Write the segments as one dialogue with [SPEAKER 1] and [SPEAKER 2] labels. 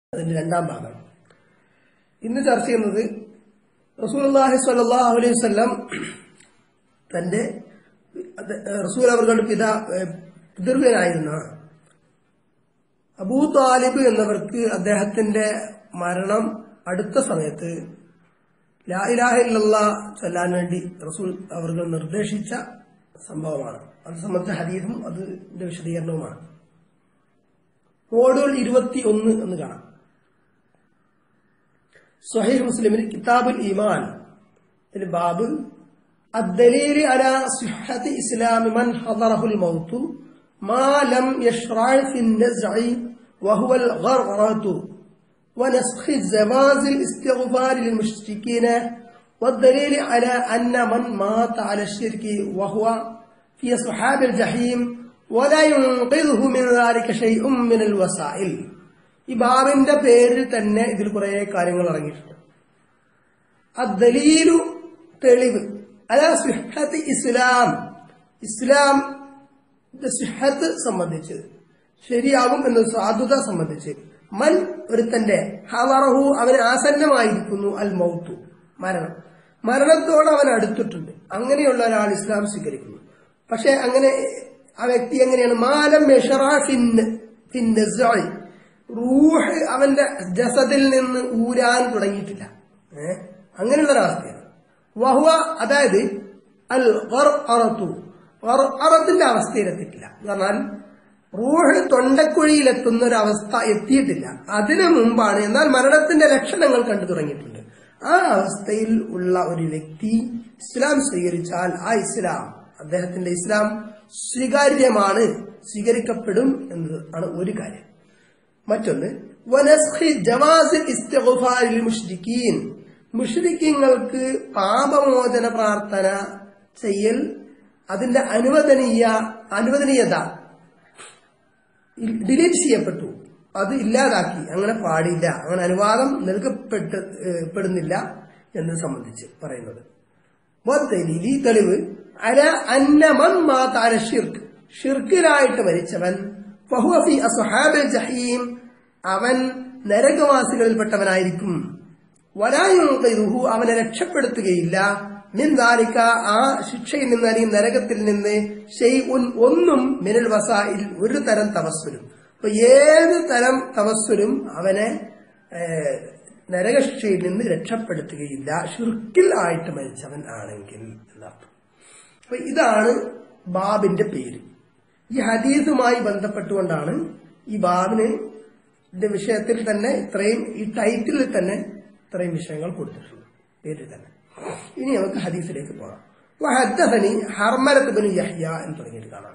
[SPEAKER 1] അതിന്റെ രണ്ടാം ഭാഗം ഇന്ന് ചർച്ച ചെയ്യുന്നത് റസൂലുള്ളാഹി സ്വല്ലല്ലാഹു അലൈഹി വസല്ലം തന്റെ റസൂൽ അവരുടെ പിതാ പിതൃവ്യനായിരുന്ന അബൂ താലിബ് എന്നവർക്ക് അദ്ദേഹത്തിന്റെ മരണം അടുത്ത സമയത്ത് ലാ ഇലാഹ ഇല്ലല്ലാ ചൊല്ലാൻ വേണ്ടി റസൂൽ അവർ നിർദ്ദേശിച്ച സംഭവമാണ് അത് സംബന്ധിച്ച ഹദീസും അതിന്റെ വിശദീകരണവുമാണ് മോഡുകൾ ഇരുപത്തി ഒന്ന് എന്ന് കാണാം സ്വഹീഹ് മുസ്ലിമിൽ കിതാബുൽ ഈമാൻ ഇതിൽ ബാബ് الدليل على صحة إسلام من حضره الموت ما لم يشرع في النزع وهو الغرغرة ونسخ جواز الاستغفار للمشركين والدليل على أن من مات على الشرك وهو في أصحاب الجحيم ولا ينقذه من ذلك شيء من الوسائل ഈ ബാബിന്റെ പേരിൽ തന്നെ ഇതിൽ കുറെ കാര്യങ്ങൾ ഇറങ്ങിയിട്ടുണ്ട് അദ്ദലീലു തെളിവ് അതാ സിഹത്ത് ഇസ്ലാം ഇസ്ലാം സിഹത്ത് സംബന്ധിച്ച് ശരിയാകും എന്ന സാധുത സംബന്ധിച്ച് മൻ ഒരുത്തന്റെ ഹവറഹു അവന് ആസന്നമായിരിക്കുന്നു അൽ മൗത്തു മരണം മരണത്തോട് അവൻ അടുത്തിട്ടുണ്ട് അങ്ങനെയുള്ള ഒരാൾ ഇസ്ലാം സ്വീകരിക്കുന്നു പക്ഷെ അങ്ങനെ ആ വ്യക്തി എങ്ങനെയാണ് മാലം റൂഹ് അവന്റെ ജസദിൽ നിന്ന് ഊരാൻ തുടങ്ങിയിട്ടില്ല ഏഹ് അങ്ങനെയുള്ള ഒരവസ്ഥയാണ് വഹുവ അതായത് അൽ അറത്തു അറത്തിന്റെ അവസ്ഥയിലെത്തിയിട്ടില്ല എന്ന് പറഞ്ഞാൽ റൂഹ് തൊണ്ടക്കുഴിയിലെത്തുന്ന ഒരു അവസ്ഥ എത്തിയിട്ടില്ല അതിനു മുമ്പാണ് എന്നാൽ മരണത്തിന്റെ ലക്ഷണങ്ങൾ കണ്ടു തുടങ്ങിയിട്ടുണ്ട് ആ അവസ്ഥയിൽ ഉള്ള ഒരു വ്യക്തി ഇസ്ലാം സ്വീകരിച്ചാൽ ആ ഇസ്ലാം അദ്ദേഹത്തിന്റെ ഇസ്ലാം സ്വീകാര്യമാണ് സ്വീകരിക്കപ്പെടും എന്നത് ആണ് ഒരു കാര്യം മറ്റൊന്ന് മുഷ്രിക്കീൻ മുഷ്രിക്കങ്ങൾക്ക് പാപമോചന പ്രാർത്ഥന ചെയ്യൽ അതിന്റെ അനുവദനീയ അനുവദനീയത ഡിലീറ്റ് ചെയ്യപ്പെട്ടു അത് ഇല്ലാതാക്കി അങ്ങനെ പാടില്ല അങ്ങനെ അനുവാദം നൽകപ്പെട്ട് പെടുന്നില്ല എന്നത് സംബന്ധിച്ച് പറയുന്നത് ഈ തെളിവ് അല അന്നമൻ മാതാര ഷിർക്ക് ഷിർക്കിലായിട്ട് മരിച്ചവൻ ഫഹുഫി അസുഹാബിൽ ജഹീം അവൻ നരകവാസികളിൽപ്പെട്ടവനായിരിക്കും വലായുഹു അവനെ രക്ഷപ്പെടുത്തുകയില്ല നിന്താലിക്ക ആ ശിക്ഷയിൽ നിന്ന് അല്ലെങ്കിൽ നരകത്തിൽ നിന്ന് ഷെയ്ഉൻ ഒന്നും മിനൽ വസായിൽ ഒരു തരം തപസ്സുരും അപ്പൊ ഏത് തരം തപസ്സുരും അവനെ നരകശിക്ഷയിൽ നിന്ന് രക്ഷപ്പെടുത്തുകയില്ല ഷിർക്കിൽ ആയിട്ട് മരിച്ചവൻ ആണെങ്കിൽ എന്നർത്ഥം അപ്പൊ ഇതാണ് ബാബിന്റെ പേര് ഈ ഹദീസുമായി ബന്ധപ്പെട്ടുകൊണ്ടാണ് ഈ ബാബിന് ഇതിന്റെ വിഷയത്തിൽ തന്നെ ഇത്രയും ഈ ടൈറ്റിലിൽ തന്നെ ഇത്രയും വിഷയങ്ങൾ കൊടുത്തിട്ടുണ്ട് പേരിൽ തന്നെ ഇനി നമുക്ക് ഹദീസിലേക്ക് പോകാം വഹദ്ദഹനി ഹർമലത്ത് ബിൻ യഹ്യ എന്ന് തുടങ്ങിയിട്ട് കാണാം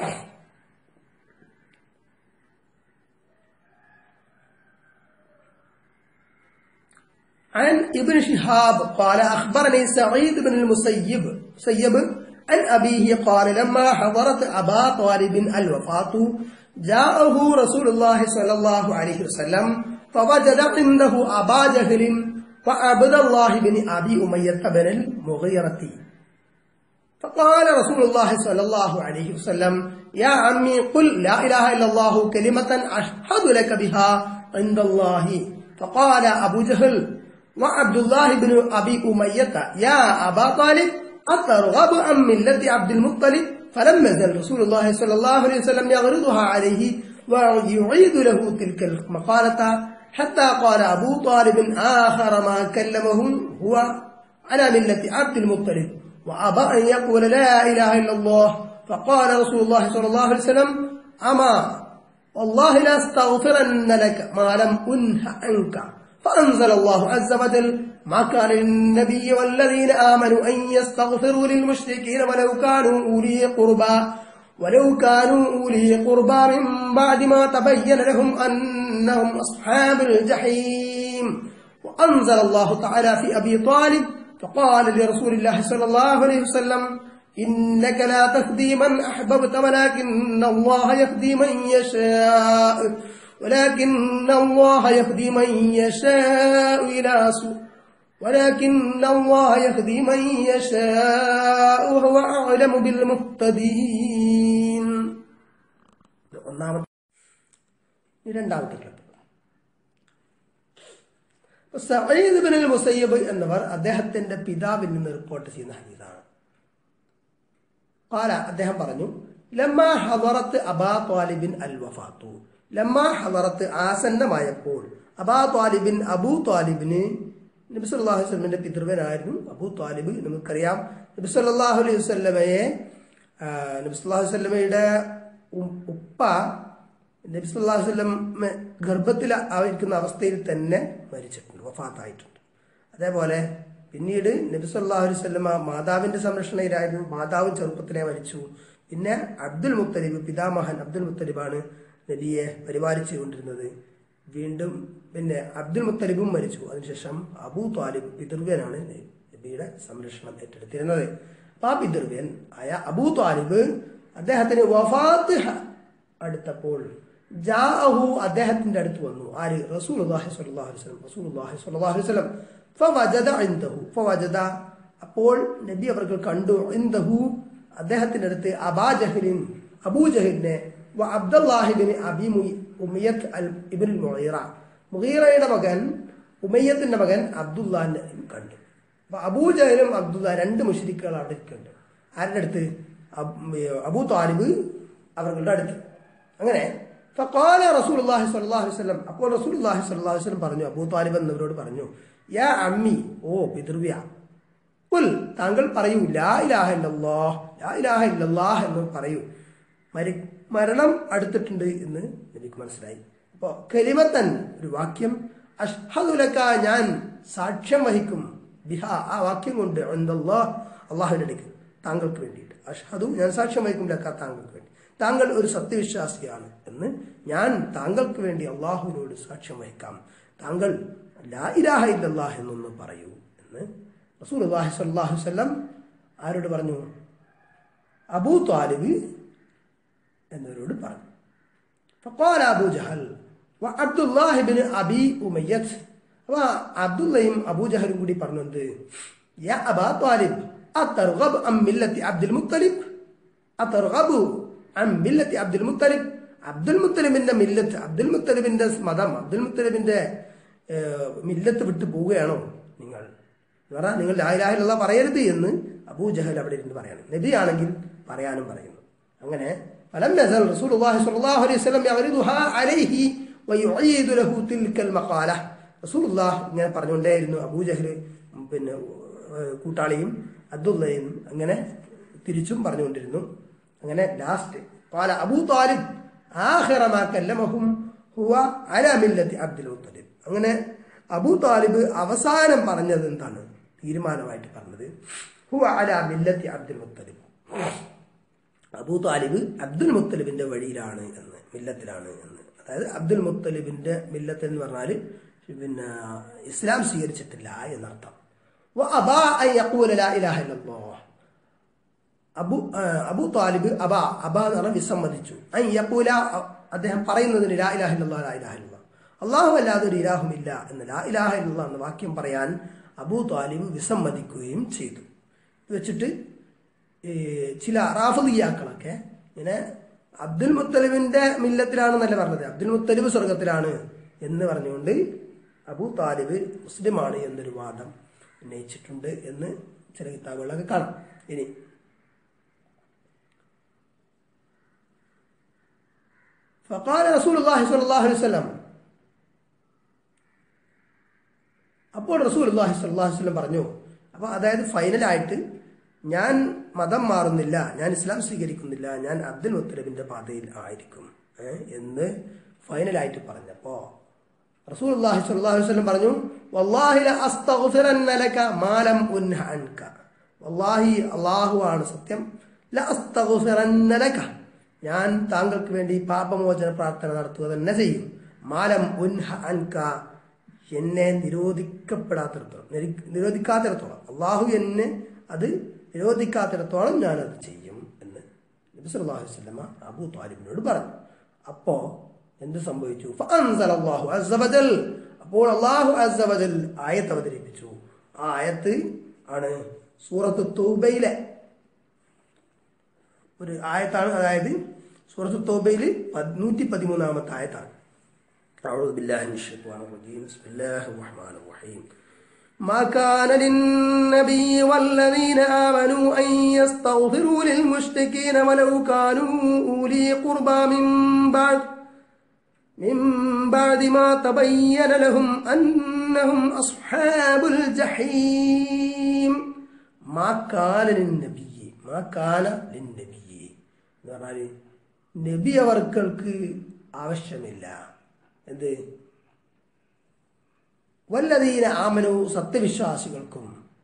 [SPEAKER 1] عن ابن شهاب قال أخبرني سعيد بن المسيب سيب عن أبيه قال لما حضرت أبا طالب الوفاة جاءه رسول الله صلى الله عليه وسلم فوجد عنده أبا جهل وعبد الله بن أبي أمية بن المغيرة فقال رسول الله صلى الله عليه وسلم يا عمي قل لا إله إلا الله كلمة أشهد لك بها عند الله فقال أبو جهل وعبد الله بن أبي أمية يا أبا طالب أترغب عن ملة عبد المطلب فلم يزل رسول الله صلى الله عليه وسلم يغرضها عليه ويعيد له تلك المقالة حتى قال أبو طالب آخر ما كلمه هو على ملة عبد المطلب وأبى أن يقول لا إله إلا الله فقال رسول الله صلى الله عليه وسلم أما والله لا استغفرن لك ما لم أنه عنك فأنزل الله عز وجل ما كان للنبي والذين آمنوا أن يستغفروا للمشركين ولو كانوا أولي قربى ولو كانوا أولي قربى من بعد ما تبين لهم أنهم أصحاب الجحيم وأنزل الله تعالى في أبي طالب فقال لرسول الله صلى الله عليه وسلم إنك لا تهدي من أحببت ولكن الله يهدي من يشاء ولكن الله يهدي من يشاء إلى سوء ولكن الله يهدي من يشاء وهو أعلم بالمهتدين ഒന്നാമത്തെ രണ്ടാമത്തെ ക്ലിപ്പ് സഈദ് ബിൻ മുസയ്യബ് എന്നവർ അദ്ദേഹത്തിന്റെ പിതാവിൽ നിന്ന് റിപ്പോർട്ട് ചെയ്യുന്ന ഹദീസാണ് قال അദ്ദേഹം പറഞ്ഞു ലമ്മ ഹദറത്ത് അബാ ത്വാലിബിൻ അൽ വഫാത്തു ലമ്മ ഹദറത്ത് ആസന്നമായപ്പോൾ അബാ ത്വാലിബിൻ അബൂ ത്വാലിബിന് നബി സല്ലല്ലാഹു അലൈഹി വസല്ലമയുടെ പിതൃവനായിരുന്നു അബൂ ത്വാലിബ് നമുക്കറിയാം നബി സല്ലല്ലാഹു അലൈഹി വസല്ലമയെ ആ, നബി സല്ലല്ലാഹു അലൈഹി വസല്ലമയുടെ ഉ- ഉപ്പ നബി സല്ലല്ലാഹു അലൈഹി വസല്ലം ഗർഭത്തിൽ ആയിരിക്കുന്ന അവസ്ഥയിൽ തന്നെ മരിച്ചിട്ടുണ്ട് വഫാത്തായിട്ടുണ്ട് അതേപോലെ പിന്നീട് നബി സല്ലല്ലാഹു അലൈഹി വസല്ലമ മാതാവിന്റെ സംരക്ഷണയിലായിരുന്നു മാതാവും ചെറുപ്പത്തിലെ മരിച്ചു പിന്നെ അബ്ദുൽ മുത്തലിബ് പിതാമഹൻ അബ്ദുൽ മുത്തലിബാണ് നബിയെ പരിപാലിച്ചു കൊണ്ടിരുന്നത് വീണ്ടും പിന്നെ അബ്ദുൽ മുത്തലിബും മരിച്ചു അതിനുശേഷം അബൂ താലിബ് പിതൃവ്യനാണ് നബിയുടെ സംരക്ഷണം ഏറ്റെടുത്തിരുന്നത് അപ്പൊ ആ പിതൃവ്യൻ ആയ അബൂ താലിബ് അദ്ദേഹത്തിന് വഫാത്ത് ഹ- അടുത്തപ്പോൾ ജാഅഹു അദ്ദേഹത്തിന്റെ അടുത്ത് വന്നു ആര് റസൂലുള്ളാഹി സ്വല്ലല്ലാഹു അലൈഹി വസല്ലം റസൂലുള്ളാഹി സ്വല്ലല്ലാഹു അലൈഹി വസല്ലം ഫവജദ ഇൻദഹു ഫവജദ അപ്പോൾ നബി അവർക്ക് കണ്ടു ഇൻദഹു അദ്ദേഹത്തിന്റെ അടുത്ത് അബാ ജഹലിൻ അബൂ ജഹലിനെ വ അബ്ദുല്ലാഹി ബിൻ അബി മുയ്- ഉമയ്യത്ത് അൽ ഇബ്നുൽ മുഗീറ മുഗീറയുടെ മകൻ ഉമയ്യത്തിന്റെ മകൻ അബ്ദുല്ലാഹിനെ കണ്ടു അപ്പൊ അബൂ ജഹലും അബ്ദുല്ല രണ്ട് മുഷരിക്കുകൾ അവിടെ ഇരിക്കുന്നുണ്ട് ആരുടെ അടുത്ത് അബ്- അബൂ താലിബ് അവരുടെ അടുത്ത് അങ്ങനെ ഫഖാല റസൂലുള്ളാഹി സ്വല്ലല്ലാഹു അലൈഹി വസല്ലം അപ്പോൾ റസൂലുള്ളാഹി സ്വല്ലല്ലാഹു അലൈഹി വസല്ലം പറഞ്ഞു അബൂ താലിബ് എന്നവരോട് പറഞ്ഞു യാ അമ്മി ഓ പിതൃവ്യ കുൽ താങ്കൾ പറയൂ ലാ ഇലാഹ ഇല്ലല്ലാഹ് ലാ ഇലാഹ ഇല്ലല്ലാഹ് എന്ന് പറയൂ മരി മരണം അടുത്തിട്ടുണ്ട് എന്ന് എനിക്ക് മനസ്സിലായി അപ്പോ കലിമത്തൻ ഒരു വാക്യം അഷ്ഹദുലക്ക ഞാൻ സാക്ഷ്യം വഹിക്കും ബിഹ ആ വാക്യം കൊണ്ട് അന്തല്ലാഹ് അള്ളാഹുവിന്റെ അടുക്ക് താങ്കൾക്ക് വേണ്ടിയിട്ട് അഷ്ഹദു ഞാൻ സാക്ഷ്യം വഹിക്കും ലക്ക താങ്കൾക്ക് വേണ്ടി താങ്കൾ ഒരു സത്യവിശ്വാസിയാണ് എന്ന് ഞാൻ താങ്കൾക്ക് വേണ്ടി അള്ളാഹുവിനോട് സാക്ഷ്യം വഹിക്കാം താങ്കൾ ലാ ഇലാഹ ഇല്ലല്ലാഹ് എന്നൊന്ന് പറയൂ എന്ന് റസൂൽ അള്ളാഹി സ്വല്ലാഹു വല്ലം ആരോട് പറഞ്ഞു അബൂ താലിബ് എന്നവരോട് പറഞ്ഞു فقال അബൂ ജഹൽ وعبد الله بن ابي اميه അപ്പൊ അബ്ദുള്ളയും അബൂ ജഹലും കൂടി പറഞ്ഞു എന്ത് യാ അബാ താലിബ് അത്തർഗബ് അം മില്ലത്തി അബ്ദുൽ മുത്തലിബ് അത്തർഗബു അം മില്ലത്തി അബ്ദുൽ മുത്തലിബ് അബ്ദുൽ മുത്തലിബിന്റെ മില്ലത്ത് അബ്ദുൽ മുത്തലിബിന്റെ മതം അബ്ദുൽ മുത്തലിബിന്റെ ഏഹ്, മില്ലത്ത് വിട്ടു പോവുകയാണോ നിങ്ങൾ എന്ന് പറഞ്ഞാൽ നിങ്ങൾ ലായിലാഹിലുള്ള പറയരുത് എന്ന് അബൂ ജഹൽ അവിടെ ഇരുന്ന് പറയണം നബിയാണെങ്കിൽ പറയാനും പറയുന്നു അങ്ങനെ فلم يزل رسول الله صلى الله عليه وسلم يعرضها عليه ويعيد له تلك المقالة رسول الله ഇങ്ങനെ പറഞ്ഞുകൊണ്ടേയിരുന്നു അബൂജഹല് പിന്നെ ഏഹ്, കൂട്ടാളിയും അബ്ദുള്ളയും അങ്ങനെ തിരിച്ചും പറഞ്ഞുകൊണ്ടിരുന്നു അങ്ങനെ ലാസ്റ്റ് قال അബൂ താലിബ് آخر ما كلمهم هو على ملة عبد المطلب അങ്ങനെ അബൂ താലിബ് അവസാനം പറഞ്ഞത് എന്താണ് തീരുമാനമായിട്ട് പറഞ്ഞത് ഹുവ അല മില്ലത്തി Abdul Muttalib Abu Talib Abdul മുത്തലിബിന്റെ വഴിയിലാണ് എന്ന് മില്ലത്തിലാണ് എന്ന് അതായത് അബ്ദുൽ മുത്തലിബിന്റെ മില്ലത്ത് എന്ന് പറഞ്ഞാൽ പിന്നെ ഇസ്ലാം സ്വീകരിച്ചിട്ടില്ല എന്നർത്ഥം وأبى أن يقول لا إله إلا الله അബു ആ, അബു താലിബ് അബ അബ എന്ന് പറഞ്ഞാൽ വിസമ്മതിച്ചു അൻ യഖൂല അദ്ദേഹം പറയുന്നതിന് ലാ ഇലാഹ ഇല്ലല്ലാഹ് ലാ ഇലാഹ ഇല്ലല്ലാഹ് അള്ളാഹു അല്ലാതെ ഒരു ഇലാഹുമില്ല എന്ന് ലാ ഇലാഹ ഇല്ലല്ലാഹ് എന്ന വാക്യം പറയാൻ അബൂ താലിബ് വിസമ്മതിക്കുകയും ചെയ്തു ഇത് വെച്ചിട്ട് ഈ ചില റാഫിയാക്കളൊക്കെ ഇങ്ങനെ അബ്ദുൽ മുത്തലിബിന്റെ മില്ലത്തിലാണെന്നല്ല പറഞ്ഞത് അബ്ദുൽ മുത്തലിബ് സ്വർഗത്തിലാണ് എന്ന് പറഞ്ഞുകൊണ്ട് അബൂ താലിബ് മുസ്ലിമാണ് എന്നൊരു വാദം ഉന്നയിച്ചിട്ടുണ്ട് എന്ന് ചില കിതാബുകളൊക്കെ കാണാം ഇനി فقال رسول الله صلى الله عليه وسلم അപ്പോൾ റസൂൽ അള്ളാഹി സ്വല്ലാഹു വസ്ലം പറഞ്ഞു അപ്പൊ അതായത് ഫൈനലായിട്ട് ഞാൻ മതം മാറുന്നില്ല ഞാൻ ഇസ്ലാം സ്വീകരിക്കുന്നില്ല ഞാൻ അബ്ദുൽ മുത്തലബിന്റെ പാതയിൽ ആയിരിക്കും ഏ, എന്ന് ഫൈനലായിട്ട് പറഞ്ഞപ്പോ റസൂൽ അള്ളാഹി സ്വല്ലാഹു വസ്ലം പറഞ്ഞു വല്ലാഹി ല അസ്തഗ്ഫിറന്ന ലക മാ ലം ഉൻഹ അൻക വല്ലാഹി അള്ളാഹു ആണ് സത്യം ല അസ്തഗ്ഫിറന്ന ലക ഞാൻ താങ്കൾക്ക് വേണ്ടി പാപമോചന പ്രാർത്ഥന നടത്തുക തന്നെ ചെയ്യും മാലം ഉൻഹ അൻക എന്നെ നിരോധിക്കപ്പെടാത്തിടത്തോളം നിരി- നിരോധിക്കാത്തിടത്തോളം അള്ളാഹു എന്നെ അത് നിരോധിക്കാത്തിടത്തോളം ഞാനത് ചെയ്യും എന്ന് നബി സല്ലല്ലാഹു അലൈഹി വസല്ലമ അബൂ താലിബിനോട് പറഞ്ഞു അപ്പോ എന്ത് സംഭവിച്ചു ഫഅൻസല അല്ലാഹു അസ്സ വജൽ അപ്പോൾ അള്ളാഹു അസ്സ വജൽ ആയത്ത് അവതരിപ്പിച്ചു ആ ആയത്ത് ആണ് സൂറത്ത് തൗബയിലെ ഒരു ആയത്താണ് അതായത് സൂറത്ത് തോബയിൽ നൂറ്റി പതിമൂന്നാമത്തെ ആയത്താണ് أعوذ بالله من الشيطان الرجيم بسم الله الرحمن الرحيم ما كان للنبي والذين آمنوا أن يستغفروا للمشركين ولو كانوا أولي قربى من بعد من بعد ما تبين لهم أنهم أصحاب الجحيم ما كان للنبي ما كان للنبي എന്ന് പറഞ്ഞാല് നബി അവർക്കൾക്ക് ആവശ്യമില്ല എന്ത് വല്ലതീന ആമനു സത്യവിശ്വാസികൾക്കും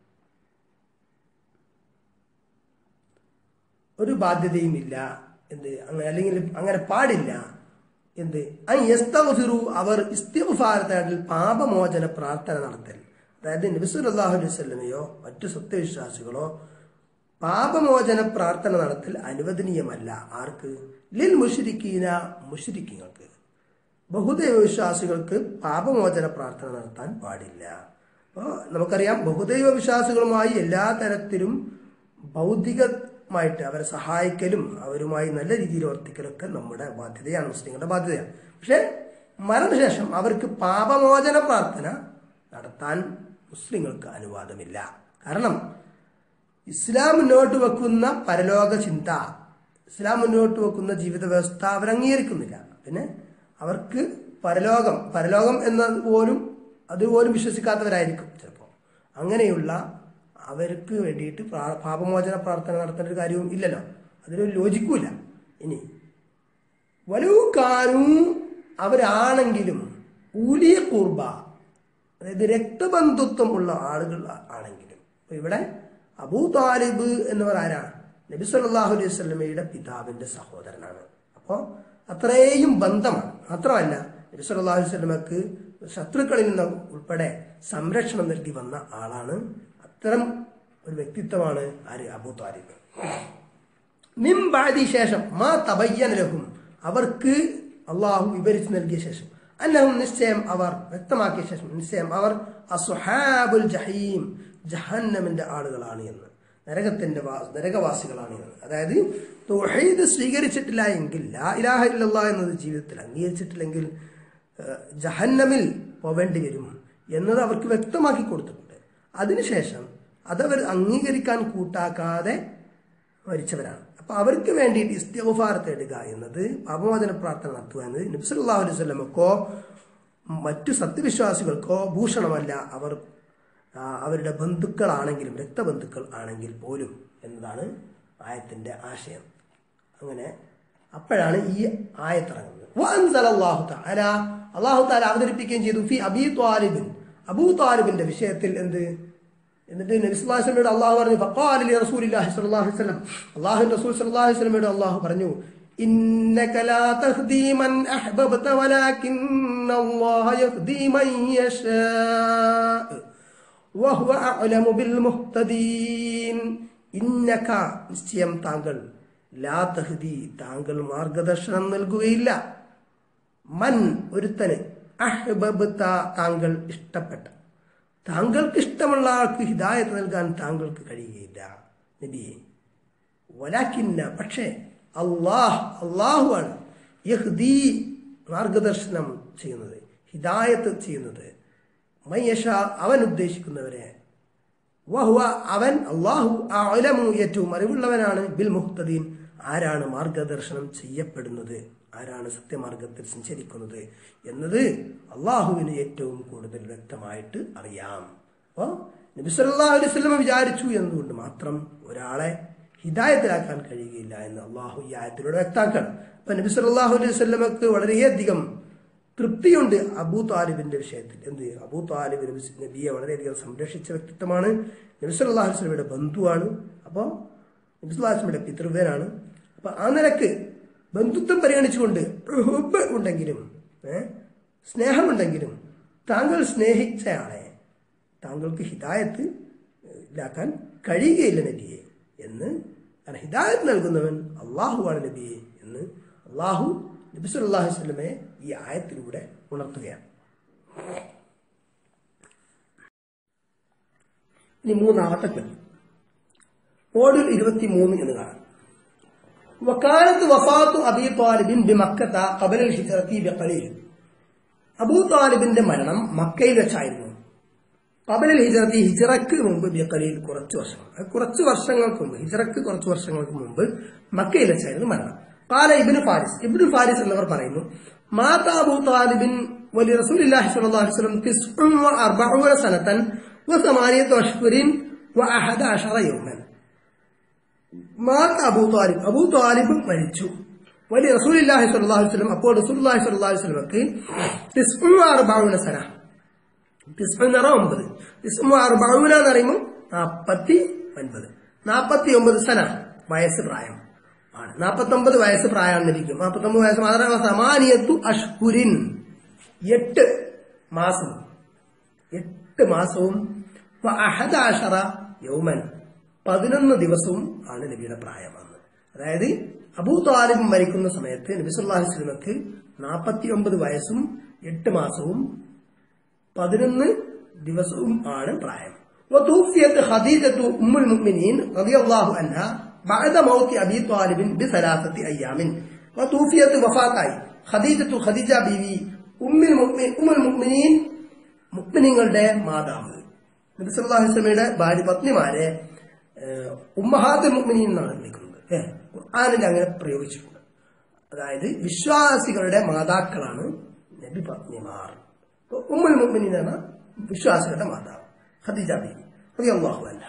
[SPEAKER 1] ഒരു ബാധ്യതയുമില്ല എന്ത് അങ്ങനെ അല്ലെങ്കിൽ അങ്ങനെ പാടില്ല എന്ത് യസ്തഗ്ഫിറു അവർ ഇസ്തിഗ്ഫാരത്താട്ടിൽ പാപമോചന പ്രാർത്ഥന നടത്തൽ അതായത് നബിസുല്ലാഹു അലൈഹി സ്വലമയോ മറ്റു സത്യവിശ്വാസികളോ പാപമോചന പ്രാർത്ഥന നടത്തൽ അനുവദനീയമല്ല ആർക്ക് ലിൽ മുഷിരിക്കീന മുഷിരിക്കങ്ങൾക്ക് ബഹുദൈവ വിശ്വാസികൾക്ക് പാപമോചന പ്രാർത്ഥന നടത്താൻ പാടില്ല അപ്പോൾ നമുക്കറിയാം ബഹുദൈവ വിശ്വാസികളുമായി എല്ലാ തരത്തിലും ഭൗതികമായിട്ട് അവരെ സഹായിക്കലും അവരുമായി നല്ല രീതിയിൽ വർത്തിക്കലൊക്കെ നമ്മുടെ ബാധ്യതയാണ് മുസ്ലിങ്ങളുടെ ബാധ്യതയാണ് പക്ഷെ മരണശേഷം അവർക്ക് പാപമോചന പ്രാർത്ഥന നടത്താൻ മുസ്ലിങ്ങൾക്ക് അനുവാദമില്ല കാരണം ഇസ്ലാം മുന്നോട്ട് വെക്കുന്ന പരലോക ചിന്ത ഇസ്ലാം മുന്നോട്ട് വെക്കുന്ന ജീവിത വ്യവസ്ഥ അവർ അംഗീകരിക്കുന്നില്ല പിന്നെ അവർക്ക് പരലോകം പരലോകം എന്നത് പോലും അതുപോലും വിശ്വസിക്കാത്തവരായിരിക്കും ചിലപ്പോൾ അങ്ങനെയുള്ള അവർക്ക് വേണ്ടിയിട്ട് പ്രാ- പാപമോചന പ്രാർത്ഥന നടത്തേണ്ട ഒരു കാര്യവും ഇല്ലല്ലോ അതിലൊരു ലോജിക്കുമില്ല ഇനി വലൂക്കാനും അവരാണെങ്കിലും ഊലിയ കൂർബ അതായത് രക്തബന്ധുത്വം ഉള്ള ആളുകൾ ആണെങ്കിലും അപ്പൊ ഇവിടെ അബൂ താലിബ് എന്നവർ ആരാണ് നബി സല്ലല്ലാഹു അലൈഹി വസല്ലമയുടെ പിതാവിന്റെ സഹോദരനാണ് അപ്പോൾ അത്രയും ബന്ധമാണ് മാത്രമല്ല നബി സല്ലല്ലാഹു അലൈഹി വസല്ലമക്ക് ശത്രുക്കളിൽ നിന്ന് ഉൾപ്പെടെ സംരക്ഷണം നൽകി വന്ന ആളാണ് അത്തരം ഒരു വ്യക്തിത്വമാണ് ആര് അബൂ താലിബ് മിംബാദി ശേഷം മാ തബയ്യനലഹും അവർക്ക് അള്ളാഹു വിവരിച്ചു നൽകിയ ശേഷം അന്നഹും നിശ്ചയം അവർ വ്യക്തമാക്കിയ ശേഷം നിശ്ചയം അവർ അസുഹാബുൽ ജഹീം ജഹന്നമിന്റെ ആളുകളാണ് എന്ന് നരകത്തിന്റെ വാ- നരകവാസികളാണ് എന്ന് അതായത് തൗഹീദ് സ്വീകരിച്ചിട്ടില്ല എങ്കിൽ ലാ ഇലാഹ ഇല്ലല്ലാ എന്നത് ജീവിതത്തിൽ അംഗീകരിച്ചിട്ടില്ലെങ്കിൽ ഏഹ്, ജഹന്നമിൽ പോവേണ്ടി വരും എന്നത് അവർക്ക് വ്യക്തമാക്കി കൊടുത്തിട്ടുണ്ട് അതിനുശേഷം അതവർ അംഗീകരിക്കാൻ കൂട്ടാക്കാതെ മരിച്ചവരാണ് അപ്പൊ അവർക്ക് വേണ്ടിയിട്ട് ഇസ്തിഗ്ഫാർ തേടുക എന്നത് പാപമോചന പ്രാർത്ഥന നടത്തുക എന്നത് നബി സല്ലല്ലാഹു അലൈഹി വസല്ലമക്കോ മറ്റു സത്യവിശ്വാസികൾക്കോ ഭൂഷണമല്ല അവർ ആ, അവരുടെ ബന്ധുക്കളാണെങ്കിലും രക്തബന്ധുക്കൾ ആണെങ്കിൽ പോലും എന്നതാണ് ആയത്തിന്റെ ആശയം അങ്ങനെ അപ്പോഴാണ് ഈ ആയത്തിറങ്ങുന്നത് വഅൻസല അല്ലാഹു തആല അല്ലാഹു തആല അവതരിപ്പിക്കുകയും ചെയ്തു ഫി അബീ ത്വാലിബിൻ അബൂ താലിബിന്റെ വിഷയത്തിൽ എന്ത് എന്നിട്ട് നബി സല്ലല്ലാഹു അലൈഹി വസല്ലമയോട് അള്ളാഹു പറഞ്ഞു ഫഖാല ലി റസൂലില്ലാഹി സ്വല്ലല്ലാഹു അലൈഹി വസല്ലം അള്ളാഹു റസൂൽ സ്വല്ലല്ലാഹു അലൈഹി വസല്ലമയോട് അള്ളാഹു പറഞ്ഞു ഇന്നക ലാ തഹ്ദി മൻ അഹ്ബബ്ത വലാകിന്ന അല്ലാഹ യഹ്ദി മൻ യശാ വഹുവ അഅലമു ബിൽ മുഹ്തദീൻ ഇന്നക നിശ്ചയം താങ്കൾ ലാ തഹ്ദി താങ്കൾ മാർഗദർശനം നൽകുകയില്ല മൻ ഒരുത്തന് അഹ്ബബ്ത താങ്കൾ ഇഷ്ടപ്പെട്ട താങ്കൾക്ക് ഇഷ്ടമുള്ള ആൾക്ക് ഹിദായത്ത് നൽകാൻ താങ്കൾക്ക് കഴിയുകയില്ല നബിയെ വലാക്കിന്ന പക്ഷേ അള്ളാഹ് അള്ളാഹുവാണ് യഹ്ദി മാർഗദർശനം ചെയ്യുന്നത് ഹിദായത്ത് ചെയ്യുന്നത് മയ്യഷ അവൻ ഉദ്ദേശിക്കുന്നവരെ വഹുവ അവൻ അള്ളാഹു അലമു ഏറ്റവും അറിവുള്ളവനാണ് ബിൽ മുഹ്തദീൻ ആരാണ് മാർഗദർശനം ചെയ്യപ്പെടുന്നത് ആരാണ് സത്യമാർഗത്തിൽ സഞ്ചരിക്കുന്നത് എന്നത് അള്ളാഹുവിന് ഏറ്റവും കൂടുതൽ വ്യക്തമായിട്ട് അറിയാം അപ്പോൾ നബി സല്ലല്ലാഹു അലൈഹി വസല്ലം വിചാരിച്ചു എന്നതുകൊണ്ട് മാത്രം ഒരാളെ ഹിദായത്തിലാക്കാൻ കഴിയുകയില്ല എന്ന് അള്ളാഹു ഈ ആയത്തിലൂടെ വ്യക്താക്കണം അപ്പൊ നബി സല്ലല്ലാഹു അലൈഹി വസല്ലമക്ക് വളരെയധികം തൃപ്തിയുണ്ട് അബൂ താലിബിന്റെ വിഷയത്തിൽ എന്ത് അബൂ താലിബ് നബി നബിയെ വളരെയധികം സംരക്ഷിച്ച വ്യക്തിത്വമാണ് നബി സല്ലല്ലാഹു അലൈഹി വസല്ലമയുടെ ബന്ധുവാണ് അപ്പോൾ നബി സല്ലല്ലാഹു അലൈഹി വസല്ലമയുടെ പിതൃവ്യനാണ് അപ്പൊ ആ നിലക്ക് ബന്ധുത്വം പരിഗണിച്ചുകൊണ്ട് ഹുബ്ബ് ഉണ്ടെങ്കിലും ഏ, സ്നേഹമുണ്ടെങ്കിലും താങ്കൾ സ്നേഹിച്ചയാളെ താങ്കൾക്ക് ഹിദായത്ത് ഇല്ലാക്കാൻ കഴിയുകയില്ല നബിയെ എന്ന് കാരണം ഹിദായത്ത് നൽകുന്നവൻ അള്ളാഹുവാണ് നബിയെ എന്ന് അള്ളാഹു നബി സല്ലല്ലാഹു അലൈഹി വസല്ലമയെ ഈ ആയത്തിലൂടെ ഉണർത്തുകയാണ് ഇനി മൂന്നാമത്തെ ക്ലിപ്പ് മോഡൽ ഇരുപത്തിമൂന്ന് എന്ന് കാണാം وكانت وفاة أبي طالب بمكة قبل الهجرة بقليل അബൂ താലിബിന്റെ മരണം മക്കയിൽ വെച്ചായിരുന്നു കബലിൽ ഹിജറത്തി ഹിജറക്ക് മുമ്പ് ബിക്കലിൽ കുറച്ച് വർഷങ്ങൾ അത് കുറച്ച് വർഷങ്ങൾക്ക് മുമ്പ് ഹിജറക്ക് കുറച്ച് വർഷങ്ങൾക്ക് മുമ്പ് മക്കയിൽ വെച്ചായിരുന്നു മരണം കാല ഇബിന് ഫാരിസ് ഇബിന് ഫാരിസ് എന്നിവർ പറയുന്നു മാത അബൂ താലിബിൻ വലി റസൂലുള്ളാഹി സ്വല്ലല്ലാഹു അലൈഹി വസല്ലം തിസ്ഉൻ വ അർബഊന സനതൻ വ സമാനിയത്തു അഷ്ഹുരിൻ വ അഹദ അശറ യൗമൻ മാത അബൂ താലിബ് അബൂ താലിബ് മരിച്ചു വലിയ റസൂലുള്ളാഹി സ്വല്ലല്ലാഹു അലൈഹി വസല്ലം അപ്പോൾ റസൂലുള്ളാഹി സ്വല്ലല്ലാഹു അലൈഹി വസല്ലമക്ക് തിസ്ഉൻ വ അർബഊന സന തിസ്ഉ എന്ന് പറഞ്ഞാൽ ഒമ്പത് തിസ്ഉ വ അർബഊന എന്ന് പറയുമ്പോൾ നാൽപ്പത്തി ഒൻപത് നാൽപ്പത്തി ഒമ്പത് സന വയസ്സ് പ്രായം ആണ് നാൽപ്പത്തി ഒമ്പത് വയസ്സ് പ്രായമാണ് ലഭിക്കും നാൽപ്പത്തി ഒമ്പത് വയസ്സ് മാത്രമല്ല സമാനിയത്തു അഷ്കുരിൻ എട്ട് മാസം എട്ട് മാസവും വ അഹദ അഷറ യൗമൻ പതിനൊന്ന് ദിവസവും ആണ് നബിയുടെ പ്രായം അന്ന് അതായത് അബൂ താലിബ് മരിക്കുന്ന സമയത്ത് നബി സല്ലല്ലാഹു അലൈഹി വസല്ലമക്ക് നാൽപ്പത്തി ഒമ്പത് വയസ്സും എട്ട് മാസവും പതിനൊന്ന് ദിവസവും ആണ് പ്രായം وتوفيت خديجة أم المؤمنين رضي الله عنها بعد موت أبي طالب بثلاثة أيام وتوفيت وفاتاي خديجة خديجة ബീവി ഉമ്മിൽ മുഅ്മിൻ ഉമ്മുൽ മുഅ്മിനീൻ മുഅ്മിനീങ്ങളുടെ മാതാവ് നബി സല്ലല്ലാഹു അലൈഹി വസല്ലമയുടെ ഭാര്യ പത്നിമാരെ ഏഹ്, ഉമ്മഹാത്തുൽ മുഅ്മിനീൻ എന്നാണ് വിളിക്കുന്നത് ഏഹ്, ഖുർആനിൽ അങ്ങനെ പ്രയോഗിച്ചിട്ടുണ്ട് അതായത് വിശ്വാസികളുടെ മാതാക്കളാണ് നബി പത്നിമാർ അപ്പൊ ഉമ്മുൽ മുഅ്മിനീൻ എന്ന വിശ്വാസികളുടെ മാതാവ് ഖദീജ ബീവി റളിയല്ലാഹു അൻഹ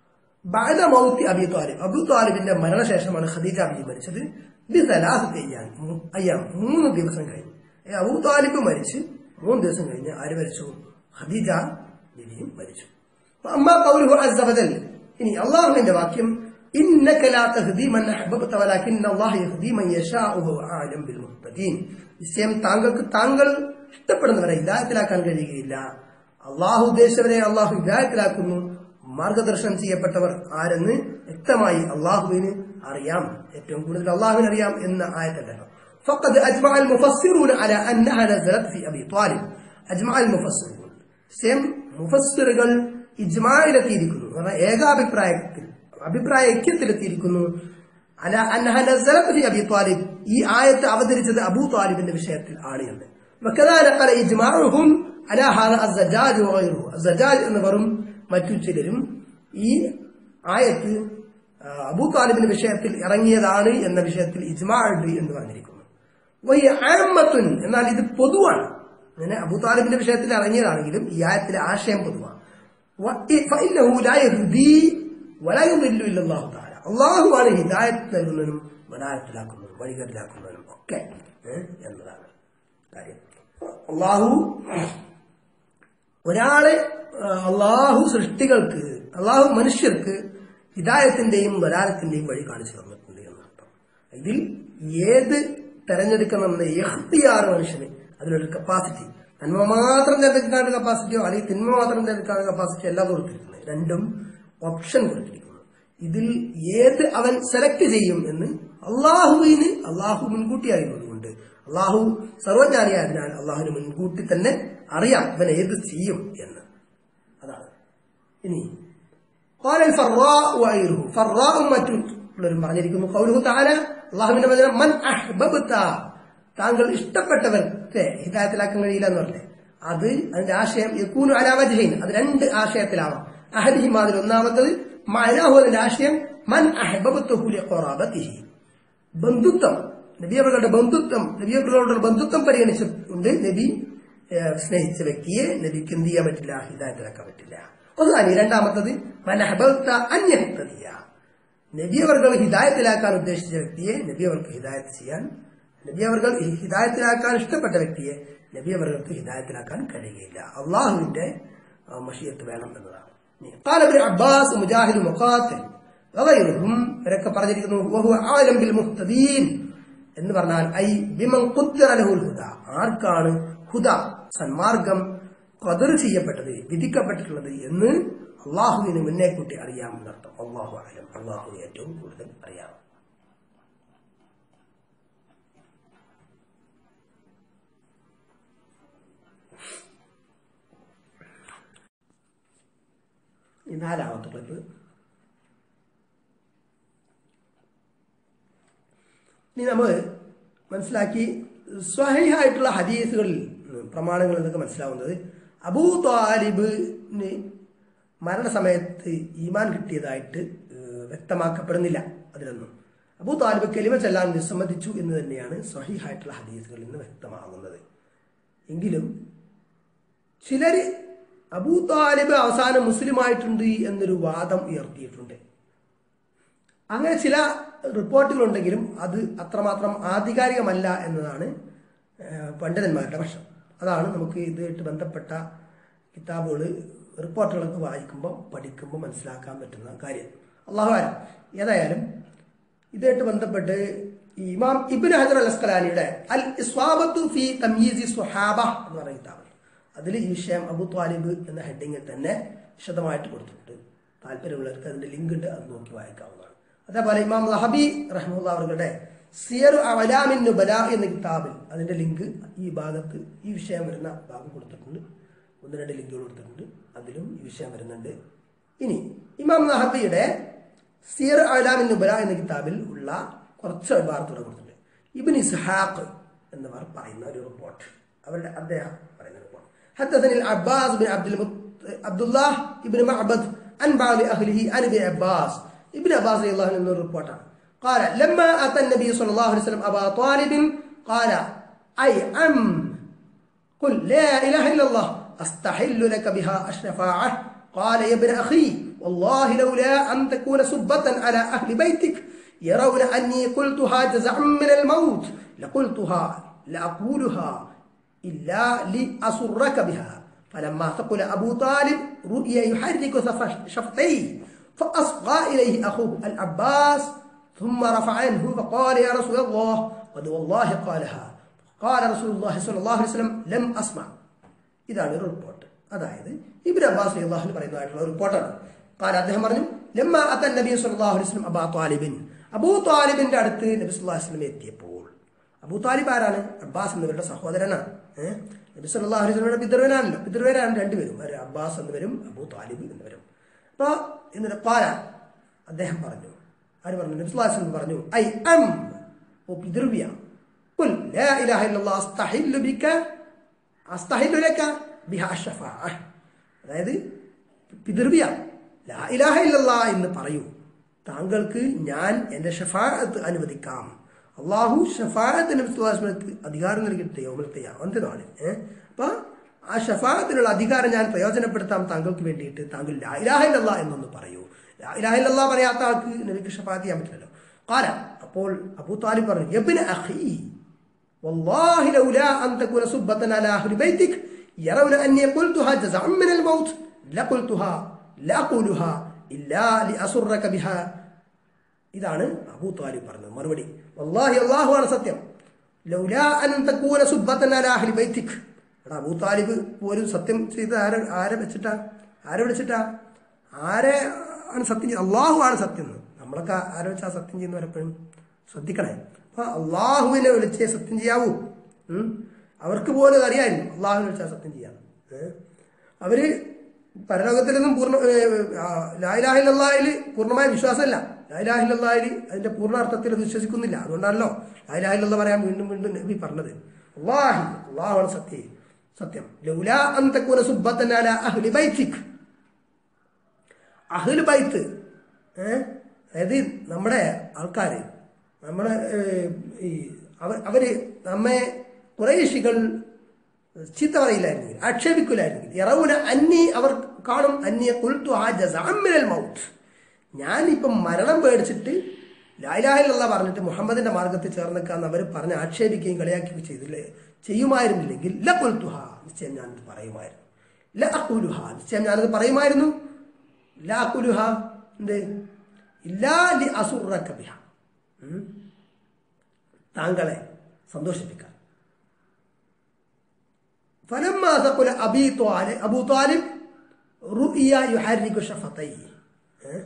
[SPEAKER 1] بعد موت അബി താലിബ് അബു താലിബിന്റെ മരണശേഷമാണ് ഖദീജ ബീവി മരിച്ചത് ബിസലാസത്തെ അയ്യാം മൂ- അയ്യാം മൂന്ന് ദിവസം കഴിഞ്ഞു ഏ, അബൂ താലിബ് മരിച്ച് മൂന്ന് ദിവസം കഴിഞ്ഞ് ആര് മരിച്ചു ഖദീജ ബീവിയും മരിച്ചു അമ്മ കൗലുഹു അസ്സ വജൽ ഇനി അള്ളാഹുവിന്റെ വാക്യം ഇന്നക ലാ തഹ്ദി മൻ അഹ്ബബ്ത വലാകിന്ന അല്ലാഹു യഹ്ദി മൻ യശാഉ വഹുവ അഅലം ബിൽ മുഹ്തദീൻ നിശ്ചയം താങ്കൾക്ക് താങ്കൾ ഇഷ്ടപ്പെടുന്നവരെ ഹിദായത്തിലാക്കാൻ കഴിയുകയില്ല അള്ളാഹു ഉദ്ദേശിച്ചവരെ അള്ളാഹു ഹിദായത്തിലാക്കുന്നു മാർഗദർശനം ചെയ്യപ്പെട്ടവർ ആരെന്ന് വ്യക്തമായി അള്ളാഹുവിന് അറിയാം ഏറ്റവും കൂടുതൽ അള്ളാഹുവിന് അറിയാം എന്ന ആയത്തല്ലല്ലോ فقد أجمع المفسرون على أنها نزلت في أبي طالب أجمع المفسرون സെയിം മുഫസ്സിറുകൾ ഇജ്മായിലെത്തിയിരിക്കുന്നു എന്ന് പറഞ്ഞാൽ ഏകാഭിപ്രായത്തിൽ അഭിപ്രായ ഐക്യത്തിലെത്തിയിരിക്കുന്നു അല അന്നഹ നസലത്ത് ഫി അബി താലിബ് ഈ ആയത്ത് അവതരിച്ചത് അബൂ താലിബിന്റെ വിഷയത്തിൽ ആണ് എന്ന് وكذلك قال إجماعهم على هذا الزجاج وغيره الزجاج എന്നിവരും മറ്റു ചിലരും ഈ ആയത്ത് ആ, അബൂ താലിബിന്റെ വിഷയത്തിൽ ഇറങ്ങിയതാണ് എന്ന വിഷയത്തിൽ ഇജ്മാ ഉണ്ട് എന്ന് പറഞ്ഞിരിക്കുന്നു വഹിയ ആമത്തുൻ എന്നാൽ ഇത് പൊതുവാണ് അങ്ങനെ അബൂ താലിബിന്റെ വിഷയത്തിൽ ഇറങ്ങിയതാണെങ്കിലും ഈ ആയത്തിലെ ആശയം പൊതുവാണ് വ- ഇ- ഫഇന്നഹു ലാ യഹ്ദി വലാ യുദില്ലു ഇല്ലല്ലാഹു തആല അള്ളാഹുവാണ് ഹിദായത്ത് നൽകുന്നതിനും വലായത്തിലാക്കുന്നതും വഴികേടിലാക്കുന്നതിനും ഒക്കെ ഏ, എന്നതാണ് കാര്യം അള്ളാഹു ഒരാളെ ആ, അള്ളാഹു സൃഷ്ടികൾക്ക് അള്ളാഹു മനുഷ്യർക്ക് ഹിദായത്തിന്റെയും വലാലത്തിന്റെയും വഴി കാണിച്ചു തന്നിട്ടുണ്ട് എന്നർത്ഥം ഇതിൽ ഏത് തെരഞ്ഞെടുക്കണമെന്ന് എഹ്തിയാർ മനുഷ്യന് അതിനൊരു കപ്പാസിറ്റി നന്മ മാത്രം തിരഞ്ഞെടുക്കാനുള്ള കപ്പാസിറ്റിയോ അല്ലെങ്കിൽ തിന്മ മാത്രം തിരഞ്ഞെടുക്കാനുള്ള കപ്പാസിറ്റി അല്ല കൊടുത്തിരിക്കുന്നത് രണ്ടും ഓപ്ഷൻ കൊടുത്തിരിക്കുന്നു ഇതിൽ ഏത് അവൻ സെലക്ട് ചെയ്യും എന്ന് അള്ളാഹുവിന് അള്ളാഹു മുൻകൂട്ടി അറിയുന്നതുകൊണ്ട് അള്ളാഹു സർവജ്ഞാനിയായതിനാൽ അള്ളാഹുവിന് മുൻകൂട്ടി തന്നെ അറിയാം ഇവൻ ഏത് ചെയ്യും എന്ന് അതാണ് ഇനി قال الفراء وغيره فراء മറ്റുള്ളവരും പറഞ്ഞിരിക്കുന്നു قوله تعالى അള്ളാഹുവിന്റെ വചനം മൻ അഹ്ബബ്ത താങ്കൾ ഇഷ്ടപ്പെട്ടവർക്ക് ഹിദായത്തിലാക്കാൻ കഴിയില്ല എന്ന് പറഞ്ഞേ അത് അതിന്റെ ആശയം യക്കൂനു അലാ വജ്ഹൈൻ അത് രണ്ട് ആശയത്തിലാവാം അഹദിഹിം അതിൽ ഒന്നാമത്തത് മഅനാഹു അതിന്റെ ആശയം മൻ അഹ്ബബ്തഹു ലിഖറാബതിഹി ബന്ധുത്വം നബി അവരുടെ ബന്ധുത്വം നബി അവരുടെ ബന്ധുത്വം പരിഗണിച്ചുകൊണ്ട് നബി ഏഹ്, സ്നേഹിച്ച വ്യക്തിയെ നബിക്ക് എന്ത് ചെയ്യാൻ പറ്റില്ല ഹിദായത്തിലാക്കാൻ പറ്റില്ല ഒന്നാണ് രണ്ടാമത്തത് മനഹബത്ത അന്യഹത്തതിയ നബി അവർകൾ ഹിദായത്തിലാക്കാൻ ഉദ്ദേശിച്ച വ്യക്തിയെ നബി അവർക്ക് ഹിദായത്ത് ചെയ്യാൻ നബി അവർകൾ ഹിദായത്തിലാക്കാൻ ഇഷ്ടപ്പെട്ട വ്യക്തിയെ നബി അവർക്ക് ഹിദായത്തിലാക്കാൻ കഴിയുകയില്ല അള്ളാഹുവിന്റെ ആ, മഷിയത്ത് വേണം എന്നതാണ് قال ابن عباس مجاهد مقاتل وغيرهم ഇവരൊക്കെ പറഞ്ഞിരിക്കുന്നു وهو عالم بالمهتدين എന്ന് പറഞ്ഞാൽ ഐ ബിമൻ ഖുദ്ദറ ലഹുൽ ഹുദ ആർക്കാണ് ഹുദ സന്മാർഗം ഖദർ ചെയ്യപ്പെട്ടത് വിധിക്കപ്പെട്ടിട്ടുള്ളത് എന്ന് അള്ളാഹുവിന് മുന്നേ കൂട്ടി അറിയാമെന്നർത്ഥം അള്ളാഹു അലം അള്ളാഹുവിന് ഏറ്റവും കൂടുതൽ അറിയാം ഈ നാലാമത്തെ ക്ലിപ്പ് ഇനി നമ്മൾ മനസ്സിലാക്കി സ്വഹിയായിട്ടുള്ള ഹദീസുകളിൽ നിന്ന് നിന്നും പ്രമാണങ്ങളിൽ നിന്നൊക്കെ മനസ്സിലാവുന്നത് അബൂ താലിബിന് മരണസമയത്ത് ഈമാൻ കിട്ടിയതായിട്ട് ഏഹ്, വ്യക്തമാക്കപ്പെടുന്നില്ല അതിലൊന്നും അബൂ താലിബ് കെലിമ ചെല്ലാൻ വിസമ്മതിച്ചു എന്ന് തന്നെയാണ് സ്വഹീഹായിട്ടുള്ള ഹദീസുകളിൽ നിന്ന് വ്യക്തമാകുന്നത് എങ്കിലും ചിലര് അബൂ താലിബ് അവസാനം മുസ്ലിമായിട്ടുണ്ട് എന്നൊരു വാദം ഉയർത്തിയിട്ടുണ്ട് അങ്ങനെ ചില റിപ്പോർട്ടുകളുണ്ടെങ്കിലും അത് അത്രമാത്രം ആധികാരികമല്ല എന്നതാണ് ഏഹ്, പണ്ഡിതന്മാരുടെ പക്ഷം അതാണ് നമുക്ക് ഇതുമായിട്ട് ബന്ധപ്പെട്ട കിതാബുകൾ റിപ്പോർട്ടുകളൊക്കെ വായിക്കുമ്പോൾ പഠിക്കുമ്പോൾ മനസ്സിലാക്കാൻ പറ്റുന്ന കാര്യം അള്ളാഹു ആലം ഏതായാലും ഇതുമായിട്ട് ബന്ധപ്പെട്ട് ഈ ഇമാം ഇബിൻ ഹജർ അൽ അസ്കലാനിയുടെ അൽ ഇസ്വാബത്തു ഫി തമീസി സ്വഹാബ എന്ന് പറയുന്ന കിതാബ് അതിൽ ഈ വിഷയം അബു ത്വാലിബ് എന്ന ഹെഡിങ്ങിൽ തന്നെ വിശദമായിട്ട് കൊടുത്തിട്ടുണ്ട് താല്പര്യമുള്ളവർക്ക് അതിന്റെ ലിങ്ക് ഉണ്ട് അത് നോക്കി വായിക്കാവുന്നതാണ് അതേപോലെ ഇമാം ലഹബി റഹ്മുല്ല അവരുടെ സിയറു അവലാമിൻ നുബല എന്ന കിതാബിൽ അതിന്റെ ലിങ്ക് ഈ ഭാഗത്ത് ഈ വിഷയം വരുന്ന ഭാഗം കൊടുത്തിട്ടുണ്ട് ഒന്ന് രണ്ട് ലിങ്കുകൾ കൊടുത്തിട്ടുണ്ട് അതിലും ഈ വിഷയം വരുന്നുണ്ട് ഇനി ഇമാം നഹബിയുടെ സിയർ അലാമിൻ നുബല എന്ന കിതാബിൽ ഉള്ള കുറച്ച് വാർത്തകൾ കൊടുത്തിട്ടുണ്ട് ഇബിൻ ഇസ്ഹാഖ് എന്നിവർ പറയുന്ന ഒരു റിപ്പോർട്ട് അവരുടെ അദ്ദേഹം പറയുന്ന റിപ്പോർട്ട് حدثني العباس بن عبد المط... عبد الله بن معبد عن بعض اهله عن ابن عباس ابن عباس رضي الله عنه الريبورت قال لما اتى النبي صلى الله عليه وسلم ابا طالب قال اي ام قل لا اله الا الله استحل لك بها الشفاعه قال يا ابن اخي والله لولا ان تكون سبه على اهل بيتك يرون اني قلتها جزعا من الموت لقلتها لاقولها الا لاسرك بها فلما ثقل ابو طالب رؤيا يحرك سف- شفتيه فاصغى اليه اخوه العباس ثم رفع عنه فقال يا رسول الله قد والله قالها قال رسول الله صلى الله عليه وسلم لم اسمع ഇതാണ് ഒരു റിപ്പോർട്ട് അതായത് ഇബിൻ അബ്ബാസ് അള്ളാഹുന് പറയുന്നതായിട്ടുള്ള ഒരു റിപ്പോർട്ടാണ് കാരണം അദ്ദേഹം പറഞ്ഞു ലമ്മ അത്തൻ നബി സല്ലല്ലാഹു അലൈഹി വസല്ലം അബൂ താലിബിൻ അബൂ താലിബിന്റെ അടുത്ത് നബി സല്ലല്ലാഹു അലൈഹി വസല്ലം എത്തിയപ്പോൾ അബൂ താലിബ് ആരാണ് അബ്ബാസ് എന്നിവരുടെ സഹോദരനാണ് ഏഹ് നബി സല്ലല്ലാഹു അലൈഹി വസല്ലമയുടെ പിതൃവനാണല്ലോ പിതൃവനാണ് രണ്ടുപേരും ഒരു അബ്ബാസ് എന്നിവരും അബൂ താലിബ് എന്നിവരും അപ്പൊ എന്നിട്ട് പാല അദ്ദേഹം പറഞ്ഞു ആര് പറഞ്ഞു നബി സല്ലല്ലാഹു അലൈഹി വസല്ലം പറഞ്ഞു ഐ അം ഓ പിതൃവ്യ قل لا إله إلا الله أستحل بك അസ്തഹില്ലു ലക ബിഹാ ഷഫാഅ അതായത് പിതൃവ്യ ലാ ഇലാഹ ഇല്ലല്ലാ എന്ന് പറയൂ താങ്കൾക്ക് ഞാൻ എൻ്റെ ഷഫാഅത്ത് അനുവദിക്കാം അള്ളാഹു ഷഫാഅത്തിന് വിശ്വാസങ്ങൾക്ക് അധികാരം നൽകിയിട്ട് യോമലത്തെയാ അന്ത്യനാളിൽ ഏഹ് അപ്പൊ ആ ഷഫാഅത്തിനുള്ള അധികാരം ഞാൻ പ്രയോജനപ്പെടുത്താം താങ്കൾക്ക് വേണ്ടിയിട്ട് താങ്കൾ ലാ ഇലാഹ ഇല്ലല്ലാ എന്നൊന്ന് പറയൂ ലാ ഇലാഹ ഇല്ലല്ലാ പറയാത്ത ആൾക്ക് നബിക്ക് ഷഫാഅത്ത് ചെയ്യാൻ പറ്റില്ലല്ലോ കാല അപ്പോൾ അബൂ താലിബ് പറഞ്ഞു യബ്ന അഖീ والله لولا أن تكون سبة على أهل بيتك يرون أني قلتها جزعا من الموت لقلتها لأقولها إلا لأسرك بها ഇതാണ് അബൂ താലിബ് പറഞ്ഞത് മറുപടി വല്ലാഹി അള്ളാഹു ആണ് സത്യം ലൗലാ അൻ തകൂന സുബ്ബത്തൻ അലാ അഹ്ലി ബൈത്തിക് എടാ അബൂ താലിബ് പോലും സത്യം ചെയ്ത് ആരെ ആരെ വെച്ചിട്ടാ ആരെ വിളിച്ചിട്ടാ ആരെ ആണ് സത്യം ചെയ്ത് അള്ളാഹു ആണ് സത്യം എന്ന്. നമ്മളൊക്കെ ആരെ വെച്ചാ സത്യം ചെയ്യുന്നവരെപ്പോഴും ശ്രദ്ധിക്കണേ അപ്പൊ അള്ളാഹുവിനെ വിളിച്ചേ സത്യം ചെയ്യാവൂ ഉം. അവർക്ക് പോലും അത് അറിയായിരുന്നു അള്ളാഹുവിനെ വിളിച്ചാൽ സത്യം ചെയ്യാം ഏഹ്? അവര് പരലോകത്തിലൊന്നും പൂർണ്ണ ലായിലാഹില്ലാഹിൽ പൂർണ്ണമായ വിശ്വാസമല്ല ലായിലാഹില്ലാഹിൽ അതിന്റെ പൂർണ്ണ അർത്ഥത്തിൽ അത് വിശ്വസിക്കുന്നില്ല അതുകൊണ്ടാണല്ലോ ലായിലാഹില്ല പറയാൻ വീണ്ടും വീണ്ടും നബി പറഞ്ഞത് അള്ളാഹി അള്ളാഹുവാണ് സത്യം സത്യം ലൗലാ അൻ തകൂന സുബ്ബത്തൻ അലാ അഹ്ലി ബൈത്തിക് അഹ്ലു ബൈത്ത് ഏഹ് അതായത് നമ്മുടെ ആൾക്കാര് നമ്മുടെ ഏഹ്, ഈ അവ- അവര് നമ്മെ കുറേശികൾ ചീത്ത പറയില്ലായിരുന്നെങ്കിൽ ആക്ഷേപിക്കില്ലായിരുന്നെങ്കിൽ ഇറവുന അന്നി അവർ കാണും അന്യ കുൽത്തു ആ ജസാമിനൽ മൗത്ത് ഞാനിപ്പം മരണം പേടിച്ചിട്ട് ലായിലാഹിലുള്ള പറഞ്ഞിട്ട് മുഹമ്മദിന്റെ മാർഗത്തിൽ ചേർന്നേക്കാന്ന് അവർ പറഞ്ഞ് ആക്ഷേപിക്കുകയും കളിയാക്കുകയും ചെയ്തില്ലേ ചെയ്യുമായിരുന്നില്ലെങ്കിൽ ല കുൽത്തുഹ നിശ്ചയം ഞാനത് പറയുമായിരുന്നു ല അക്കുലുഹ നിശ്ചയം ഞാനത് പറയുമായിരുന്നു ല അക്കുലുഹ എന്ത് ഇല്ലാ ലി അസുറക്ക ബിഹ ഉം. താങ്കളെ സന്തോഷിപ്പിക്കാൻ فلما ثقل أبي طالب أبو طالب رؤيا يحرك شفتيه ഏ?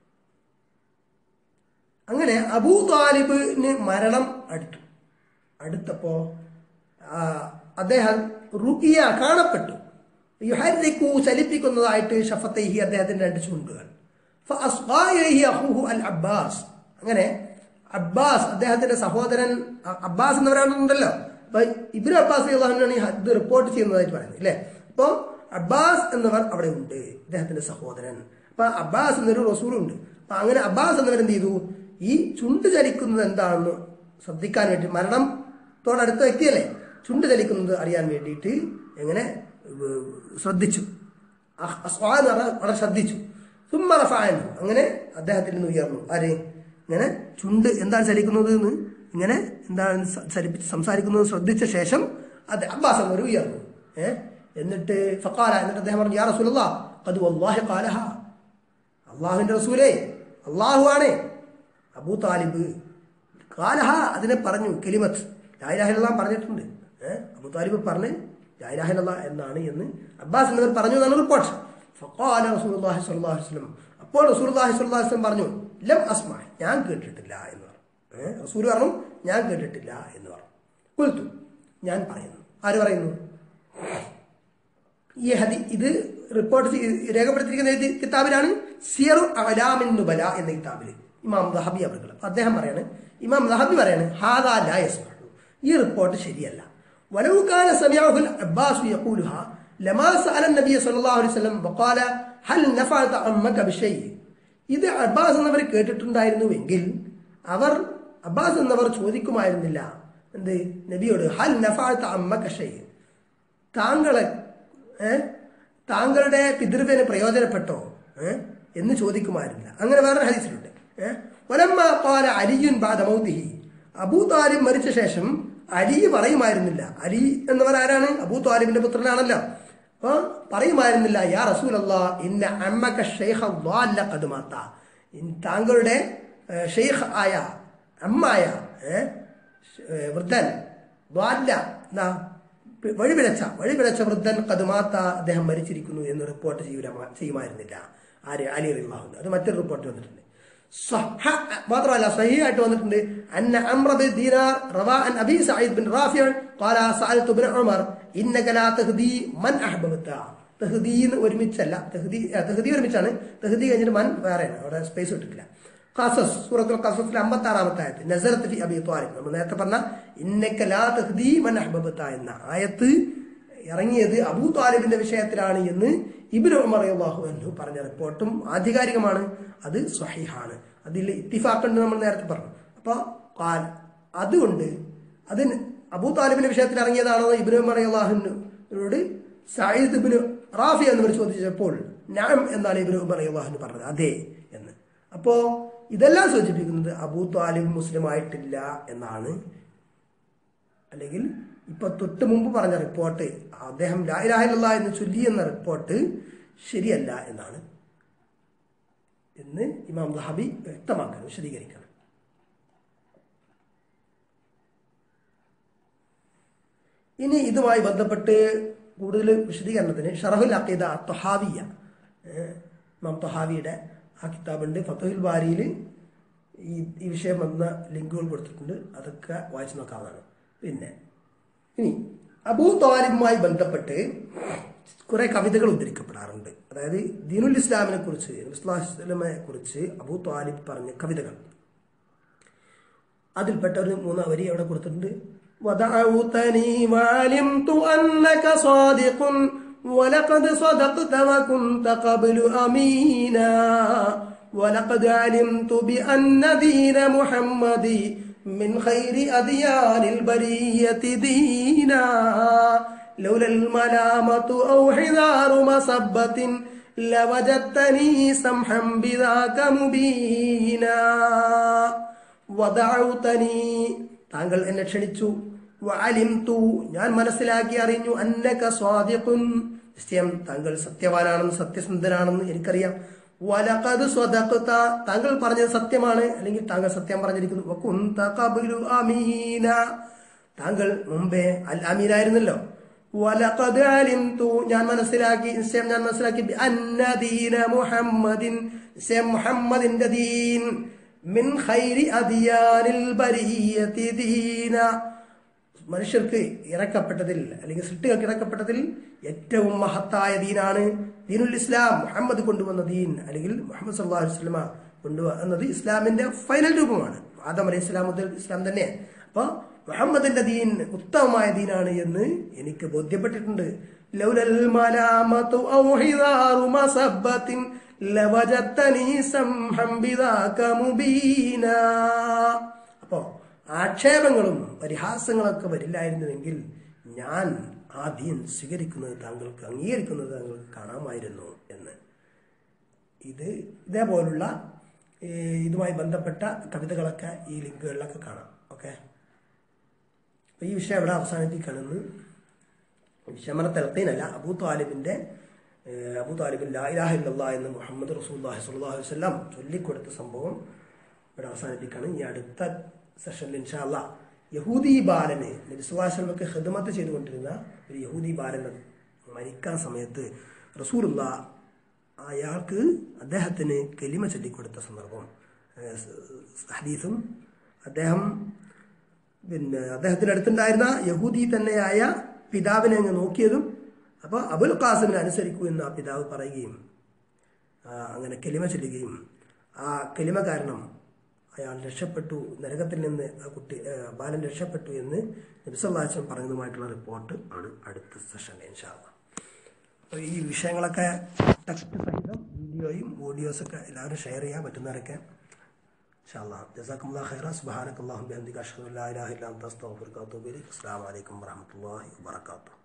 [SPEAKER 1] അങ്ങനെ അബൂ താലിബിന് മരണം അടുത്തു അടുത്തപ്പോ ആ, അദ്ദേഹം റുഇയ കാണപ്പെട്ടു യുഹരിക്കു ചലിപ്പിക്കുന്നതായിട്ട് ഷഫത്തൈഹി അദ്ദേഹത്തിന്റെ രണ്ട് ചുണ്ടുകൾ ഫഅസ്ഗാ ഇലൈഹി അഖൂഹു അൽ അബ്ബാസ് അങ്ങനെ അബ്ബാസ് അദ്ദേഹത്തിന്റെ സഹോദരൻ അ- അബ്ബാസ് എന്നവരാണെന്നുണ്ടല്ലോ അപ്പൊ ഇബ്രു അബ്ബാസ് അള്ളാഹുനാണ് ഈ ഹദ് റിപ്പോർട്ട് ചെയ്യുന്നതായിട്ട് പറയുന്നത് അല്ലേ അപ്പോ അബ്ബാസ് എന്നവർ അവിടെ ഉണ്ട് ഇദ്ദേഹത്തിന്റെ സഹോദരൻ അപ്പൊ അബ്ബാസ് എന്നൊരു റസൂലുണ്ട് അപ്പൊ അങ്ങനെ അബ്ബാസ് എന്നവർ എന്ത് ചെയ്തു ഈ ചുണ്ട് ചലിക്കുന്നത് എന്താണെന്ന് ശ്രദ്ധിക്കാൻ വേണ്ടി മരണത്തോടടുത്ത വ്യക്തിയല്ലേ ചുണ്ട് ചലിക്കുന്നത് അറിയാൻ വേണ്ടിയിട്ട് എങ്ങനെ ഏഹ്, ശ്രദ്ധിച്ചു അഹ് അസ്വാ എന്ന് പറഞ്ഞാൽ വളരെ ശ്രദ്ധിച്ചു സുമ്മറഫായൻ അങ്ങനെ അദ്ദേഹത്തിൽ നിന്ന് ഉയർന്നു ആര് ഇങ്ങനെ ചുണ്ട് എന്താണ് ചലിക്കുന്നത് എന്ന് ഇങ്ങനെ എന്താണ് സ- ചലിപ്പിച്ച് സംസാരിക്കുന്നത് ശ്രദ്ധിച്ച ശേഷം അത് അബ്ബാസ് എന്നൊരു ഉയർന്നു ഏ എന്നിട്ട് ഫക്കാല എന്നിട്ട് അദ്ദേഹം പറഞ്ഞു യാ റസൂലുള്ള അത് വല്ലാഹി ഖാലഹ അള്ളാഹുവിന്റെ റസൂലേ അള്ളാഹു ആണ് അബൂ താലിബ് കാലഹ അതിനെ പറഞ്ഞു കെലിമത്ത് ലായിലാഹിലെല്ലാം പറഞ്ഞിട്ടുണ്ട് ഏഹ് അബൂ താലിബ് പറഞ്ഞ് ലായിലാഹില എന്നാണ് എന്ന് അബ്ബാസ് എന്നവർ പറഞ്ഞു എന്നാണ് റിപ്പോർട്ട് ഫഖാല റസൂലുള്ളാഹി സ്വല്ലല്ലാഹു അലൈഹി വസല്ലം അപ്പോൾ റസൂലുള്ളാഹി സ്വല്ലല്ലാഹു അലൈഹി വസല്ലം പറഞ്ഞു ലം അസ്മ ഞാൻ കേട്ടിട്ടില്ല എന്ന് പറഞ്ഞു ഏഹ് റസൂൽ പറഞ്ഞു ഞാൻ കേട്ടിട്ടില്ല എന്ന് പറഞ്ഞു കുൽത്തു ഞാൻ പറയുന്നു ആര് പറയുന്നു ഈ ഹദി ഇത് റിപ്പോർട്ട് ചെയ്ത് രേഖപ്പെടുത്തിയിരിക്കുന്ന ഏത് കിതാബിലാണ് സിയറു അലാമിൻ നുബല എന്ന കിതാബിൽ ഇമാം ദഹബി അവർ അദ്ദേഹം പറയാണ് ഇമാം ദഹബി പറയാണ് ഹാദാ ലാ യസ്മഉ ഈ റിപ്പോർട്ട് ശരിയല്ല ولو كان سمعه العباس يقولها لما سأل النبي صلى الله عليه وسلم وقال هل نفعت عمك بشيء ഇത് അബ്ബാസ് എന്നവർ കേട്ടിട്ടുണ്ടായിരുന്നുവെങ്കിൽ അവർ അബ്ബാസ് എന്നവർ ചോദിക്കുമായിരുന്നില്ല എന്ത് നബിയോട് ഹൽ നഫാത്ത അമ്മ ഷൈ താങ്കളെ ഏ താങ്കളുടെ പിതൃവിന് പ്രയോജനപ്പെട്ടോ ഏ എന്ന് ചോദിക്കുമായിരുന്നില്ല അങ്ങനെ വേറൊരു ഹദീസിലുണ്ട് ഏ ഒലമ്മ പാല അലിയുൻ ബാദമൗദിഹി അബൂ താലിബ് മരിച്ച ശേഷം അലി പറയുമായിരുന്നില്ല അലി എന്നവർ ആരാണ് അബൂ താലിബിന്റെ പുത്രനാണല്ലോ അപ്പൊ പറയുമായിരുന്നില്ല യാ റസൂൽ അല്ലാ ഇന്ന അമ്മക ഷെയ്ഖ് കടുമാത്ത താങ്കളുടെ ഏ, ഷെയ്ഖ് ആയ അമ്മായ ഏ, ഏ, വൃദ്ധൻ ദ്വാല്ല എന്നാ പി- വഴിപിഴച്ച വഴിപിഴച്ച വൃദ്ധൻ കതുമാത്ത അദ്ദേഹം മരിച്ചിരിക്കുന്നു എന്ന് റിപ്പോർട്ട് ചെയ്യൂല ചെയ്യുമായിരുന്നില്ല ആര് അലി അലിഹു അത് മറ്റൊരു റിപ്പോർട്ട് വന്നിട്ടുണ്ട് സ്വഹ മാത്രമല്ല സഹിയായിട്ട് വന്നിട്ടുണ്ട് അന്ന അംറ ബിൻ ദീനാർ റവാ അൻ അബി സഈദ് ബിൻ റാഫിഅ ഖാല സഅൽതു ഇബ്നു ഉമർ ഇന്നക ലാ തഹ്ദി മൻ അഹ്ബബ്ത തഹ്ദി എന്ന് ഒരുമിച്ചല്ല തഹ്ദി ആ, തഹ്ദി ഒരുമിച്ചാണ് തഹ്ദി കഴിഞ്ഞിട്ട് മൻ വേറെയാണ് അവിടെ സ്പേസ് ഇട്ടിട്ടില്ല ഖസസ് സൂറത്തുൽ ഖസസിലെ 56 ആയത്ത് നസറത്ത് ഫി അബി ത്വാലിബ് നമ്മൾ നേരത്തെ പറഞ്ഞ ഇന്നക ലാ തഹ്ദി മൻ അഹ്ബബ്ത എന്ന ആയത്ത് ഇറങ്ങിയത് അബൂ താലിബിന്റെ വിഷയത്തിലാണ് എന്ന് ഇബ്നു ഉമർ റളിയല്ലാഹു അൻഹു പറഞ്ഞ റിപ്പോർട്ടും ആധികാരികമാണ് അത് സ്വഹീഹാണ് അതിൽ ഇത്തിഫാക്കുണ്ട് നമ്മൾ നേരത്തെ പറഞ്ഞു അപ്പൊ ഖാൽ അതുകൊണ്ട് അത് അബൂ താലിബിന്റെ വിഷയത്തിൽ ഇറങ്ങിയതാണോ ഇബ്നു ഉമർ റളിയല്ലാഹുവിനോട് സയ്യിദ് ഇബ്നു റാഫി എന്നിവർ ചോദിച്ചപ്പോൾ നാം എന്നാണ് ഇബ്നു ഉമർ റളിയല്ലാഹു പറഞ്ഞത് അതെ എന്ന് അപ്പോ ഇതെല്ലാം സൂചിപ്പിക്കുന്നത് അബൂ താലിബ് മുസ്ലിം ആയിട്ടില്ല എന്നാണ് അല്ലെങ്കിൽ ഇപ്പൊ തൊട്ട് മുമ്പ് പറഞ്ഞ റിപ്പോർട്ട് അദ്ദേഹം ലായിലാഹില്ല എന്ന് ചൊല്ലി എന്ന റിപ്പോർട്ട് ശരിയല്ല എന്നാണ് എന്ന് ഇമാം ദഹബി വ്യക്തമാക്കണം വിശദീകരിക്കണം ഇനി ഇതുമായി ബന്ധപ്പെട്ട് കൂടുതൽ വിശദീകരണത്തിന് ഷറഹുൽ അഖീദ തൊഹാവിയ ഇമാം തൊഹാവിയുടെ ആ കിതാബുണ്ട് ഫത്തുൽ ബാരിയിൽ ഈ ഈ വിഷയം വന്ന ലിങ്കുകൾ കൊടുത്തിട്ടുണ്ട് അതൊക്കെ വായിച്ചു നോക്കാവുന്നതാണ് പിന്നെ ഇനി അബൂ താലിബുമായി ബന്ധപ്പെട്ട് കുറെ കവിതകൾ ഉദ്ധരിക്കപ്പെടാറുണ്ട് അതായത് ദീനുൽ ഇസ്ലാമിനെ കുറിച്ച് ഇസ്ലാമിനെ കുറിച്ച് അബൂ താലിബ് പറഞ്ഞ കവിതകൾ അതിൽപ്പെട്ട ഒരു മൂന്ന് വരി അവിടെ കൊടുത്തിട്ടുണ്ട് ودعوتني وعلمت أنك صادق ولقد صدقت وكنت قبل أمينا ولقد علمت بأن دين محمد من خير أديان البرية دينا لولا الملامة أو حذار مصبة لوجدتني سمحا بذاك مبينا വദഅഉതനി താങ്കൾ എന്നെ ക്ഷണിച്ചു വഅലിംതു ഞാൻ മനസ്സിലാക്കി അറിഞ്ഞു അന്നക സ്വാദിഖുൻ നിശ്ചയം താങ്കൾ സത്യവാനാണെന്ന് സത്യസന്ധനാണെന്ന് എനിക്കറിയാം വലഖദ് സ്വദഖത താങ്കൾ പറഞ്ഞത് സത്യമാണ് അല്ലെങ്കിൽ താങ്കൾ സത്യം പറഞ്ഞിരിക്കുന്നു വകുന്ത ഖബ്ലു അമീന താങ്കൾ മുമ്പേ അൽ അമീനായിരുന്നല്ലോ വലഖദ് അലിംതു ഞാൻ മനസ്സിലാക്കി നിശ്ചയം ഞാൻ മനസ്സിലാക്കി ബി അന്ന ദീന മുഹമ്മദിൻ നിശ്ചയം മുഹമ്മദിന്റെ ദീൻ മിൻ ഖൈരി അദിയാനിൽ ബരിയത്തി ദീന മനുഷ്യർക്ക് ഇറക്കപ്പെട്ടതിൽ അല്ലെങ്കിൽ സൃഷ്ടികൾക്ക് ഇറക്കപ്പെട്ടതിൽ ഏറ്റവും മഹത്തായ ദീനാണ് ദീനുൽ ഇസ്ലാം മുഹമ്മദ് കൊണ്ടുവന്ന ദീൻ അല്ലെങ്കിൽ മുഹമ്മദ് സല്ലല്ലാഹു അലൈഹി വസല്ലമ കൊണ്ടുവന്നത് ഇസ്ലാമിന്റെ ഫൈനൽ രൂപമാണ് ആദം അലൈഹി ഇസ്ലാം മുതൽ ഇസ്ലാം തന്നെ അപ്പൊ മുഹമ്മദിന്റെ ദീൻ ഉത്തമമായ ദീനാണ് എന്ന് എനിക്ക് ബോധ്യപ്പെട്ടിട്ടുണ്ട് ലൗലൽ മലാമതു ഔ ഹിദാറു മസബ്ബത്തിൻ ലവജത്തനി സംഹം ബിദാക മുബീനാ അപ്പോ ആക്ഷേപങ്ങളും പരിഹാസങ്ങളൊക്കെ വരില്ലായിരുന്നുവെങ്കിൽ ഞാൻ ആ ദീൻ സ്വീകരിക്കുന്നത് താങ്കൾക്ക് അംഗീകരിക്കുന്നത് താങ്കൾക്ക് കാണാമായിരുന്നു എന്ന് ഇത് ഇതേപോലുള്ള ഈ, ഇതുമായി ബന്ധപ്പെട്ട കവിതകളൊക്കെ ഈ ലിങ്കുകളിലൊക്കെ കാണാം ഓക്കെ അപ്പൊ ഈ വിഷയം എവിടെ അവസാനിപ്പിക്കണമെന്ന് ഷമറ തെൽക്കീനല്ല അബൂ താലിബിന്റെ ഏഹ്, അബൂ താലിബിൻ ലാ ഇലാഹ ഇല്ലല്ലാ എന്ന് മുഹമ്മദ് റസൂല്ലാഹി സ്വല്ലല്ലാഹു അലൈഹി വസല്ലം ചൊല്ലിക്കൊടുത്ത സംഭവം ഇവിടെ അവസാനിപ്പിക്കുകയാണ് ഈ അടുത്ത സെഷനിൽ ഇൻഷാല്ല യഹൂദി ബാലന് നബിസ്വല്ലാസ്ലമക്ക് ഹിദമത്ത് ചെയ്തുകൊണ്ടിരുന്ന ഒരു യഹൂദി ബാലൻ മരിക്കാൻ സമയത്ത് റസൂലുള്ള അയാൾക്ക് അദ്ദേഹത്തിന് കെലിമ ചൊല്ലിക്കൊടുത്ത സന്ദർഭം ഏഹ്, സ് ഹദീസും അദ്ദേഹം പിന്നെ അദ്ദേഹത്തിന്റെ അടുത്തുണ്ടായിരുന്ന യഹൂദി തന്നെയായ പിതാവിനെ അങ്ങ് നോക്കിയതും അപ്പോൾ അബുൽ ഖാസിമിനെ അനുസരിക്കൂ എന്ന് ആ പിതാവ് പറയുകയും ആ, അങ്ങനെ കെലിമ ചൊല്ലുകയും ആ കെലിമ കാരണം അയാൾ രക്ഷപ്പെട്ടു നരകത്തിൽ നിന്ന് ആ കുട്ടി ആ, ബാലൻ രക്ഷപ്പെട്ടു എന്ന് നബിസല്ലാച്ചൻ പറഞ്ഞതുമായിട്ടുള്ള റിപ്പോർട്ട് ആണ് അടുത്ത സെഷൻ ഇൻഷാല്ല അപ്പോൾ ഈ വിഷയങ്ങളൊക്കെ ടെക്സ്റ്റ് സഹിതം വീഡിയോയും ഓഡിയോസൊക്കെ എല്ലാവരും ഷെയർ ചെയ്യാൻ പറ്റുന്നവരൊക്കെ إن شاء الله جزاكم الله خيرا سبحانك اللهم بحمدك أشهد أن لا إله إلا أنت أستغفرك وأتوب إليك السلام عليكم ورحمة الله وبركاته